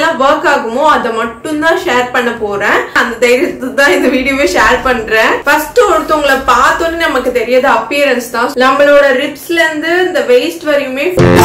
எதெல்லாம் ஒர்க் ஆகுமோ அதை மட்டும் தான் ஷேர் பண்ண போறேன் அந்த தைரியத்தை தான் இந்த வீடியோவே ஷேர் பண்றேன் ஃபர்ஸ்ட் ஒருத்தவங்களை பார்த்தோன்னே நமக்கு தெரியாத அப்பியரன்ஸ் தான் நம்மளோட ரிப்ஸ்ல இருந்து இந்த வெயிஸ்ட் வரையுமே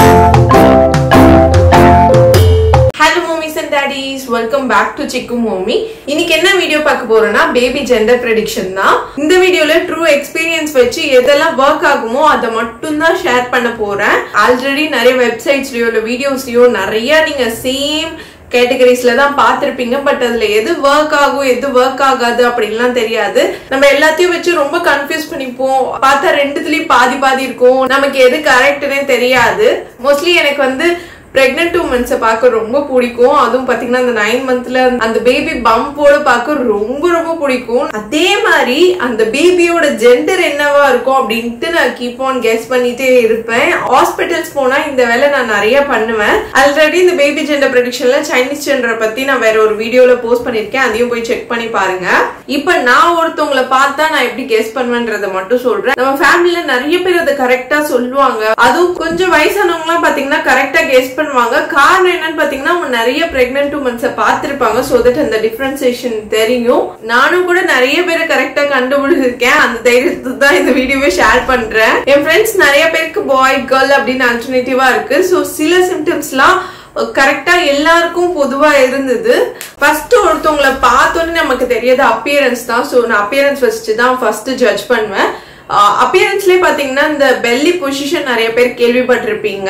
hello mommies and daddies welcome back to Chikku mommy இன்னைக்கு என்ன வீடியோ பார்க்க போறோம்னா பேபி ஜெண்டர் ப்ரெடிக்ஷன் தான் இந்த வீடியோல ட்ரூ எக்ஸ்பீரியன்ஸ் வச்சு எதெல்லாம் ஒர்க் ஆகுமோ அதை மட்டும் தான் ஷேர் பண்ண போறேன் ஆல்ரெடி நிறைய வெப்சைட்ஸ்லயோ இல்ல வீடியோஸ்லயோ நிறைய நீங்க சேம் கேட்டகரிஸ்ல தான் பார்த்திருப்பீங்க பட் அதுல எது ஒர்க் ஆகும் எது ஒர்க் ஆகாது அப்படின்லாம் தெரியாது நம்ம எல்லாத்தையும் வச்சு ரொம்ப கன்ஃபியூஸ் பண்ணிப்போம் பார்த்தா ரெண்டுத்துலயும் பாதி பாதி இருக்கும் நமக்கு எது கரெக்ட்னே தெரியாது மோஸ்ட்லி எனக்கு வந்து பிரெக்னென்ட் உமன்ஸை பார்க்க ரொம்ப பிடிக்கும் அதுவும் பாத்தீங்கன்னா அந்த நைன் மந்த்ல அந்த பேபி பம்போட பார்க்க ரொம்ப ரொம்ப பிடிக்கும் அதே மாதிரி அந்த பேபியோட ஜெண்டர் என்னவா இருக்கும் அப்படின்ட்டு நான் கீப் ஆன் கெஸ் பண்ணிட்டே இருப்பேன் ஹாஸ்பிட்டல்ஸ் போனா இந்த வேலை நான் நிறைய பண்ணுவேன் ஆல்ரெடி இந்த பேபி ஜெண்டர் ப்ரெடிக்ஷன்ல சைனீஸ் ஜெண்டரை பத்தி நான் வேற ஒரு வீடியோல போஸ்ட் பண்ணிருக்கேன் அதையும் போய் செக் பண்ணி பாருங்க இப்ப நான் ஒருத்தவங்களை பார்த்தா நான் எப்படி கெஸ் பண்ணுவேன்றத மட்டும் சொல்றேன் நம்ம ஃபேமிலில நிறைய பேர் அதை கரெக்டா சொல்லுவாங்க அதுவும் கொஞ்சம் வயசானவங்க எல்லாம் பாத்தீங்கன்னா கரெக்டா கெஸ் பண்ணுவாங்க காரணம் என்னன்னு பாத்தீங்கன்னா அவங்க நிறைய பிரெக்னென்ட் உமன்ஸ பாத்திருப்பாங்க சோ தட் அந்த டிஃபரன்சியேஷன் தெரியும் நானும் கூட நிறைய பேரை கரெக்டா கண்டுபிடிச்சிருக்கேன் அந்த தைரியத்தை தான் இந்த வீடியோவே ஷேர் பண்றேன் என் ஃப்ரெண்ட்ஸ் நிறைய பேருக்கு பாய் கேர்ள் அப்படின்னு ஆல்டர்னேட்டிவா இருக்கு சோ சில சிம்டம்ஸ்லாம் கரெக்டா எல்லாருக்கும் பொதுவா இருந்தது ஃபர்ஸ்ட் ஒருத்தவங்களை பார்த்தோன்னே நமக்கு தெரியாத அப்பியரன்ஸ் தான் ஸோ நான் அப்பியரன்ஸ் வச்சுட்டு தான் ஃபர்ஸ்ட் ஜட்ஜ் பண்ணுவேன் அப்பியரன்ஸ்லேயே பார்த்தீங்கன்னா இந்த பெல்லி பொசிஷன் நிறைய பேர் கேள்விப்பட்டிருப்பீங்க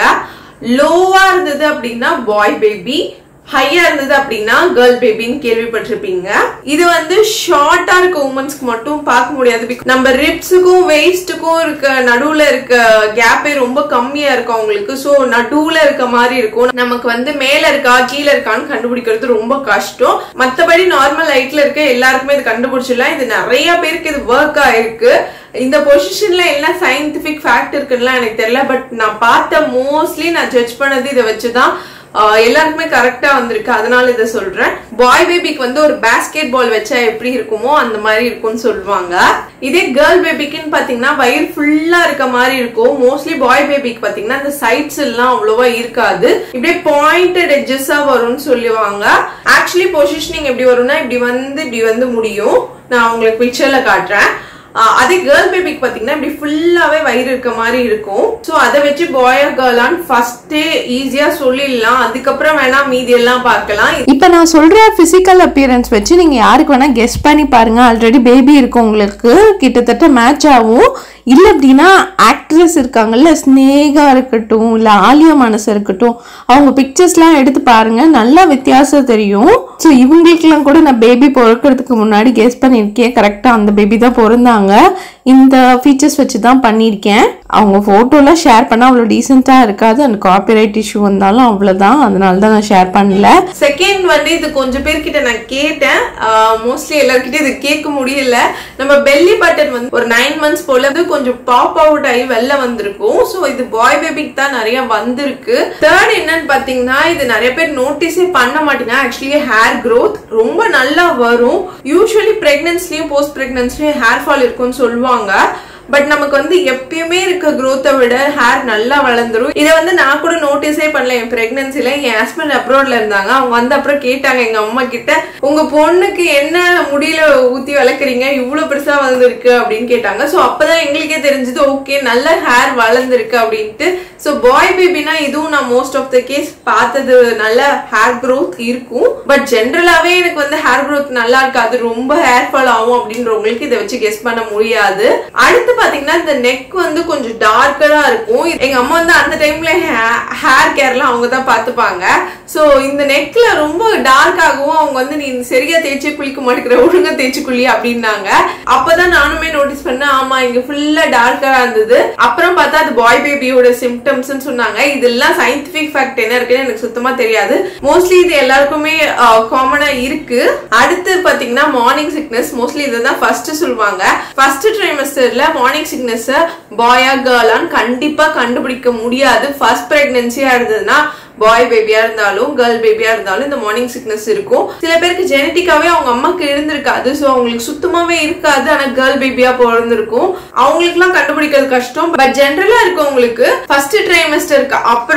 லோவா இருந்தது அப்படின்னா பாய் பேபி ஹையா இருந்தது அப்படின்னா கேர்ள் பேபின்னு கேள்விப்பட்டிருப்பீங்க இது வந்து ஷார்ட்டா இருக்க உமன்ஸ்க்கு மட்டும் பார்க்க முடியாது Because நம்ம ரிப்ஸுக்கும் வெயிஸ்டுக்கும் இருக்க நடுவுல இருக்க கேப்பே ரொம்ப கம்மியா இருக்கும் அவங்களுக்கு ஸோ நடுவுல இருக்க மாதிரி இருக்கும் நமக்கு வந்து மேல இருக்கா கீழே இருக்கான்னு கண்டுபிடிக்கிறது ரொம்ப கஷ்டம் மத்தபடி நார்மல் ஹைட்ல இருக்க எல்லாருக்குமே இது கண்டுபிடிச்சிடலாம் இது நிறைய பேருக்கு இது ஒர்க் ஆயிருக்கு இந்த பொசிஷன்ல என்ன சயின்டிபிக் ஃபேக்ட் இருக்குன்னு எனக்கு தெரியல பட் நான் பார்த்த மோஸ்ட்லி நான் ஜட்ஜ் பண்ணது இதை வச்சுதான் ஆஹ் எல்லாருக்குமே கரெக்டா வந்திருக்கு அதனால இதை சொல்றேன் பாய் பேபிக்கு வந்து ஒரு பேஸ்கெட் பால் வச்சா எப்படி இருக்குமோ அந்த மாதிரி இருக்கும்னு சொல்லுவாங்க இதே கேர்ள் பேபிக்குன்னு பாத்தீங்கன்னா வயிறு ஃபுல்லா இருக்க மாதிரி இருக்கும் மோஸ்ட்லி பாய் பேபிக்கு பாத்தீங்கன்னா அந்த சைட்ஸ் எல்லாம் அவ்வளவா இருக்காது இப்படியே பாயிண்டட் எட்ஜஸா வரும்னு சொல்லுவாங்க ஆக்சுவலி பொசிஷனிங் எப்படி வரும்னா இப்படி வந்து இப்படி வந்து முடியும் நான் உங்களுக்கு பிக்சர்ல காட்டுறேன் ஆஹ் அதே கேர்ள் பேபிக்கு பாத்தீங்கன்னா இப்படி ஃபுல்லாவே வயிறு இருக்க மாதிரி இருக்கும் சோ அதை வச்சு பாயா கேர்ளான்னு ஃபர்ஸ்டே ஈஸியா சொல்லிடலாம் அதுக்கப்புறம் வேணா மீதி எல்லாம் பார்க்கலாம் இப்போ நான் சொல்கிற ஃபிசிக்கல் அப்பியரன்ஸ் வச்சு நீங்கள் யாருக்கு வேணால் கெஸ் பண்ணி பாருங்கள் ஆல்ரெடி பேபி இருக்கவங்களுக்கு கிட்டத்தட்ட மேட்ச் ஆகும் இல்லை அப்படின்னா ஆக்ட்ரஸ் இருக்காங்கல்ல ஸ்னேகா இருக்கட்டும் இல்லை ஆலியா மனசு இருக்கட்டும் அவங்க பிக்சர்ஸ்லாம் எடுத்து பாருங்கள் நல்லா வித்தியாசம் தெரியும் ஸோ இவங்களுக்கெல்லாம் கூட நான் பேபி பிறக்கிறதுக்கு முன்னாடி கெஸ் பண்ணியிருக்கேன் கரெக்டாக அந்த பேபி தான் பிறந்தாங்க இந்த ஃபீச்சர்ஸ் வச்சு தான் பண்ணியிருக்கேன் அவங்க ஃபோட்டோலாம் ஷேர் பண்ணால் அவ்வளோ டீசெண்டாக இருக்காது அந்த காப்பிரைட் இஷ்யூ வந்தாலும் அவ்வளோதான் அதனால தான் நான் ஷேர் பண்ணல செகண்ட் வந்து இது கொஞ்சம் பேர்கிட்ட நான் கேட்டேன் மோஸ்ட்லி எல்லார்கிட்ட இது கேட்க முடியல நம்ம பெல்லி பட்டன் வந்து ஒரு நைன் மந்த்ஸ் போல இது கொஞ்சம் பாப் அவுட் ஆகி வெளில வந்திருக்கும் ஸோ இது பாய் பேபிக்கு தான் நிறைய வந்திருக்கு தேர்ட் என்னன்னு பாத்தீங்கன்னா இது நிறைய பேர் நோட்டீஸே பண்ண மாட்டீங்க ஆக்சுவலி ஹேர் growth ரொம்ப நல்லா வரும் யூஸ்வலி பிரெக்னன்ஸ்லயும் போஸ்ட் பிரெக்னன்ஸ்லயும் ஹேர் ஃபால் இருக்கும்னு சொல்லுவாங்க பட் நமக்கு வந்து எப்பயுமே இருக்க growth-அ விட ஹேர் நல்லா வளர்ந்துரும் இதை வந்து நான் கூட நோட்டீஸே பண்ணல என் பிரெக்னன்சில என் ஹஸ்பண்ட் அப்ரோட்ல இருந்தாங்க அவங்க வந்து அப்புறம் கேட்டாங்க எங்க அம்மா கிட்ட உங்க பொண்ணுக்கு என்ன முடியல ஊத்தி வளர்க்குறீங்க இவ்வளவு பெருசா வளர்ந்துருக்கு அப்படின்னு கேட்டாங்க சோ அப்பதான் எங்களுக்கே தெரிஞ்சது ஓகே நல்ல ஹேர் வளர்ந்துருக்கு அப்படின்ட்டு சோ பாய் பேபினா இதுவும் நான் மோஸ்ட் ஆஃப் த கேஸ் பார்த்தது நல்ல ஹேர் growth இருக்கும் பட் ஜென்ரலாவே எனக்கு வந்து ஹேர் growth நல்லா இருக்காது ரொம்ப ஹேர் ஃபால் ஆகும் அப்படின்றவங்களுக்கு இதை வச்சு கெஸ் பண்ண முடியாது அடுத்து பாத்தீங்கன்னா இந்த நெக் வந்து கொஞ்சம் டார்க்கரா இருக்கும் எங்க அம்மா வந்து அந்த டைம்ல ஹேர் கேர்லாம் அவங்க தான் பாத்துப்பாங்க சோ இந்த நெக்ல ரொம்ப டார்க் ஆகவும் அவங்க வந்து நீ சரியா தேய்ச்சி குளிக்க மாட்டேங்கிற ஒழுங்கா தேய்ச்சி குளி அப்படின்னாங்க அப்பதான் நானுமே நோட்டீஸ் பண்ணேன் ஆமா இங்க ஃபுல்லா டார்க்கரா இருந்தது அப்புறம் பார்த்தா அது பாய் பேபியோட சிம்டம்ஸ் சொன்னாங்க இதெல்லாம் சயின்டிபிக் ஃபேக்ட் என்ன இருக்குன்னு எனக்கு சுத்தமா தெரியாது மோஸ்ட்லி இது எல்லாருக்குமே காமனா இருக்கு அடுத்து பாத்தீங்கன்னா மார்னிங் சிக்னஸ் மோஸ்ட்லி இதுதான் ஃபர்ஸ்ட் சொல்லுவாங்க ஃபர்ஸ்ட் ட்ரைமஸ்டர்ல மார்னிங் சிக்னஸ் பாயா கேர்ளான்னு கண்டிப்பா கண்டுபிடிக்க முடியாது ஃபர்ஸ்ட் பிரெக்னன்சியா இருந்ததுன்னா பாய் பேபியா இருந்தாலும் கேர்ள் பேபியா இருந்தாலும் இந்த மார்னிங் சிக்னஸ் இருக்கும் சில பேருக்கு ஜெனட்டிக்காவே அவங்க அம்மாக்கு இருந்திருக்காது சோ அவங்களுக்கு சுத்தமாவே இருக்காது ஆனா கேர்ள் பேபியா பிறந்திருக்கும் அவங்களுக்கு எல்லாம் கண்டுபிடிக்கிறது கஷ்டம் பட் ஜென்ரலா இருக்கவங்களுக்கு ஃபர்ஸ்ட் ட்ரைமஸ்டருக்கு அப்புறம்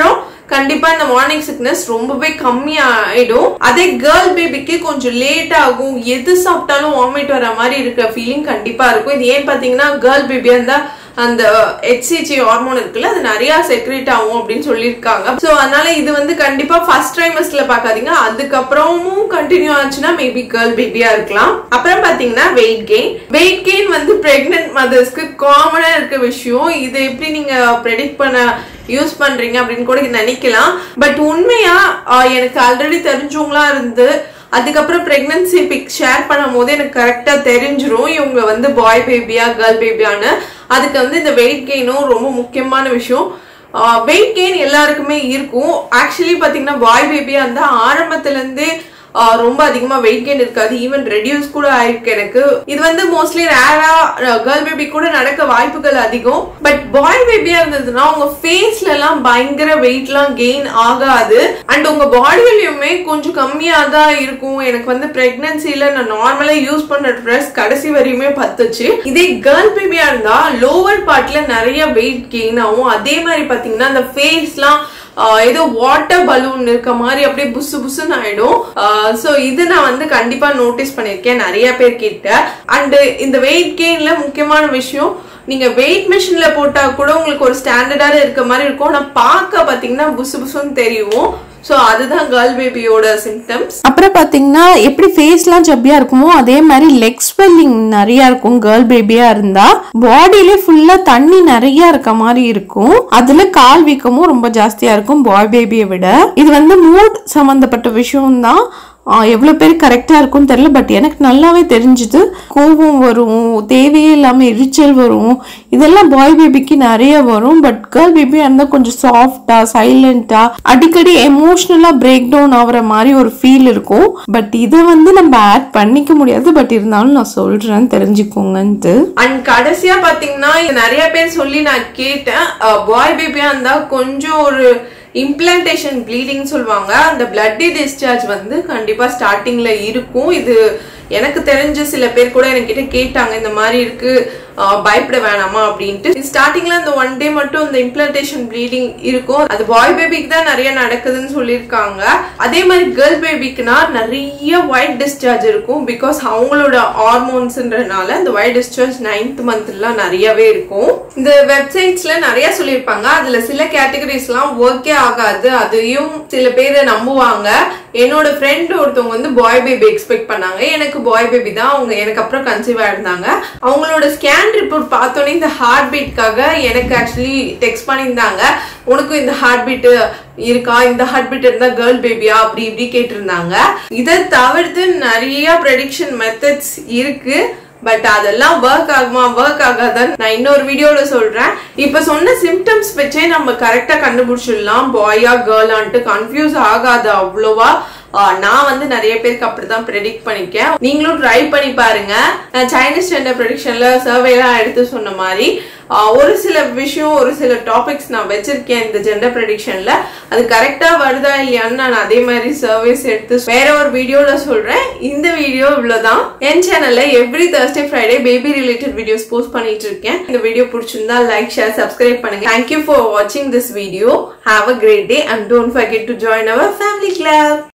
கண்டிப்பா இந்த மார்னிங் சிக்னஸ் ரொம்பவே கம்மி ஆயிடும் அதே கேர்ள் பேபிக்கு கொஞ்சம் லேட் ஆகும் எது சாப்பிட்டாலும் வாமிட் வர மாதிரி இருக்கிற ஃபீலிங் கண்டிப்பா இருக்கும் இது ஏன் பாத்தீங்கன்னா கேர்ள் பேபியா இருந்தா அந்த ஹெச்சிஜி ஹார்மோன் இருக்குல்ல அது நிறைய செக்ரேட் ஆகும் அப்படின்னு சொல்லியிருக்காங்க ஸோ அதனால இது வந்து கண்டிப்பா ஃபர்ஸ்ட் ட்ரைமஸ்ல பார்க்காதீங்க அதுக்கப்புறமும் கண்டினியூ ஆச்சுன்னா மேபி கேர்ள் பேபியா இருக்கலாம் அப்புறம் பாத்தீங்கன்னா வெயிட் கெயின் வெயிட் கெயின் வந்து பிரெக்னென்ட் மதர்ஸ்க்கு காமனா இருக்க விஷயம் இது எப்படி நீங்க ப்ரெடிக்ட் பண்ண யூஸ் பண்றீங்க அப்படின்னு கூட நினைக்கலாம் பட் உண்மையா ஆஹ், எனக்கு ஆல்ரெடி தெரிஞ்சவங்களா இருந்து அதுக்கப்புறம் பிரெக்னன்சி பிக் ஷேர் பண்ணும் போது எனக்கு கரெக்டா தெரிஞ்சிரும் இவங்க வந்து பாய் பேபியா கேர்ள் பேபியான்னு அதுக்கு வந்து இந்த வெயிட் கெயினும் ரொம்ப முக்கியமான விஷயம் வெயிட் கெயின் எல்லாருக்குமே இருக்கும் ஆக்சுவலி பாத்தீங்கன்னா பாய் பேபியா இருந்தா ஆரம்பத்துல இருந்தே ஆஹ் ரொம்ப அதிகமா வெயிட் கெயின் இருக்காது ஈவன் ரெடியூஸ் கூட ஆயிருக்கு எனக்கு இது வந்து மோஸ்ட்லி ரேரா கேர்ள் பேபி கூட நடக்க வாய்ப்புகள் அதிகம் பட் பாய் பேபியா இருந்ததுன்னா உங்க ஃபேஸ்ல எல்லாம் பயங்கர வெயிட் எல்லாம் கெயின் ஆகாது அண்ட் உங்க பாடியிலயுமே கொஞ்சம் கம்மியா தான் இருக்கும் எனக்கு வந்து பிரெக்னன்சில நான் நார்மலா யூஸ் பண்ற ட்ரெஸ் கடைசி வரையுமே பத்துச்சு இதே கேர்ள் பேபியா இருந்தா லோவர் பார்ட்ல நிறைய வெயிட் கெயின் ஆகும் அதே மாதிரி பாத்தீங்கன்னா அந்த ஃபேஸ்லாம் ஆஹ் ஏதோ வாட்டர் பலூன் இருக்க மாதிரி அப்படியே புசு புசுன்னு ஆயிடும் ஸோ இது நான் வந்து கண்டிப்பா நோட்டீஸ் பண்ணியிருக்கேன் நிறைய பேர் கிட்ட அண்ட் இந்த வெயிட் கெயின்ல முக்கியமான விஷயம் நீங்க வெயிட் மிஷின்ல போட்டா கூட உங்களுக்கு ஒரு ஸ்டாண்டர்டா இருக்க மாதிரி இருக்கும் ஆனா பார்க்க பாத்தீங்கன்னா புசு புசுன்னு தெரியும் ஸோ அதுதான் கேர்ள் பேபியோட சிம்டம்ஸ் அப்புறம் பார்த்தீங்கன்னா எப்படி ஃபேஸ்லாம் ஜப்பியாக இருக்குமோ அதே மாதிரி லெக் ஸ்வெல்லிங் நிறைய இருக்கும் கேர்ள் பேபியாக இருந்தா பாடியிலே ஃபுல்லாக தண்ணி நிறைய இருக்க மாதிரி இருக்கும் அதில் கால் வீக்கமும் ரொம்ப ஜாஸ்தியாக இருக்கும் பாய் பேபியை விட இது வந்து மூட் சம்மந்தப்பட்ட விஷயம் தான் எவ்வளோ பேர் கரெக்டாக இருக்கும்னு தெரியல பட் எனக்கு நல்லாவே தெரிஞ்சுது கோபம் வரும் தேவையே இல்லாமல் எரிச்சல் வரும் இதெல்லாம் பாய் பேபிக்கு நிறைய வரும் பட் கேர்ள் பேபியாக இருந்தால் கொஞ்சம் சாஃப்டாக சைலண்ட்டாக அடிக்கடி எமோஷ்னலாக பிரேக் டவுன் ஆகிற மாதிரி ஒரு ஃபீல் இருக்கும் பட் இதை வந்து நம்ம ஆட் பண்ணிக்க முடியாது பட் இருந்தாலும் நான் சொல்கிறேன் தெரிஞ்சுக்கோங்கன்ட்டு அண்ட் கடைசியா பாத்தீங்கன்னா இது நிறைய பேர் சொல்லி நான் கேட்டேன் பாய் பேபியா இருந்தா கொஞ்சம் ஒரு இம்ப்ளான்டேஷன் ப்ளீடிங் சொல்லுவாங்க அந்த பிளட்டி டிஸ்சார்ஜ் வந்து கண்டிப்பா ஸ்டார்டிங்ல இருக்கும் இது எனக்கு தெரிஞ்ச சில பேர் கூட என்கிட்ட கேட்டாங்க இந்த மாதிரி இருக்கு ஆஹ் பயப்பட வேணாமா அப்படின்ட்டு ஸ்டார்டிங்ல அந்த ஒன் டே மட்டும் இந்த இம்ப்ளான்டேஷன் ப்ளீடிங் இருக்கும் அது பாய் பேபிக்கு தான் நிறைய நடக்குதுன்னு சொல்லியிருக்காங்க அதே மாதிரி கேர்ள் பேபிக்குனா நிறைய ஒயிட் டிஸ்சார்ஜ் இருக்கும் பிகாஸ் அவங்களோட ஹார்மோன்ஸ்ன்றனால இந்த ஒயிட் டிஸ்சார்ஜ் நைன்த் மந்த்லாம் நிறையவே இருக்கும் இந்த வெப்சைட்ஸ்ல நிறைய சொல்லியிருப்பாங்க அதுல சில கேட்டகரிஸ்லாம் ஒர்க்கே ஆகாது அதையும் சில பேர் நம்புவாங்க என்னோட ஃப்ரெண்ட் ஒருத்தவங்க வந்து பாய் பேபி எக்ஸ்பெக்ட் பண்ணாங்க எனக்கு பாய் பேபி தான் அவங்க எனக்கு அப்புறம் கன்சீவ் ஆயிருந்தாங்க அவங்களோட ஸ்கேன் ரிப்போர்ட் பார்த்தோன்னே இந்த ஹார்ட் பீட்காக எனக்கு ஆக்சுவலி டெக்ஸ்ட் பண்ணியிருந்தாங்க உனக்கும் இந்த ஹார்ட் பீட் இருக்கா இந்த ஹார்ட் பீட் இருந்தா கேர்ள் பேபியா அப்படி இப்படி கேட்டிருந்தாங்க இதை தவிர்த்து நிறைய ப்ரெடிக்ஷன் மெத்தட்ஸ் இருக்கு பட் அதெல்லாம் ஒர்க் ஆகுமா ஒர்க் ஆகாதான்னு நான் இன்னொரு வீடியோல சொல்றேன் இப்ப சொன்ன சிம்டம்ஸ் வச்சே நம்ம கரெக்டா கண்டுபிடிச்சிடலாம் பாயா கேர்ளான்ட்டு கன்ஃபியூஸ் ஆகாது அவ்வளோவா ஆஹ் நான் வந்து நிறைய பேருக்கு அப்படிதான் ப்ரெடிக்ட் பண்ணிருக்கேன் நீங்களும் ட்ரை பண்ணி பாருங்க நான் சைனீஸ் ஜெண்டர் ப்ரெடிக்ஷன்ல சர்வே எல்லாம் எடுத்து சொன்ன மாதிரி ஆஹ் ஒரு சில விஷயம் ஒரு சில டாபிக்ஸ் நான் வச்சிருக்கேன் இந்த ஜெண்டர் ப்ரெடிக்ஷன்ல அது கரெக்டா வருதா இல்லையான்னு நான் அதே மாதிரி சர்வேஸ் எடுத்து வேற ஒரு வீடியோல சொல்றேன் இந்த வீடியோ இவ்வளவுதான் என் சேனல்ல every Thursday Friday baby related videos post பண்ணிட்டு இருக்கேன் இந்த வீடியோ பிடிச்சிருந்தா லைக் ஷேர் சப்ஸ்கிரைப் பண்ணுங்க தேங்க்யூ ஃபார் வாட்சிங் this video have a great day and don't forget to join our family club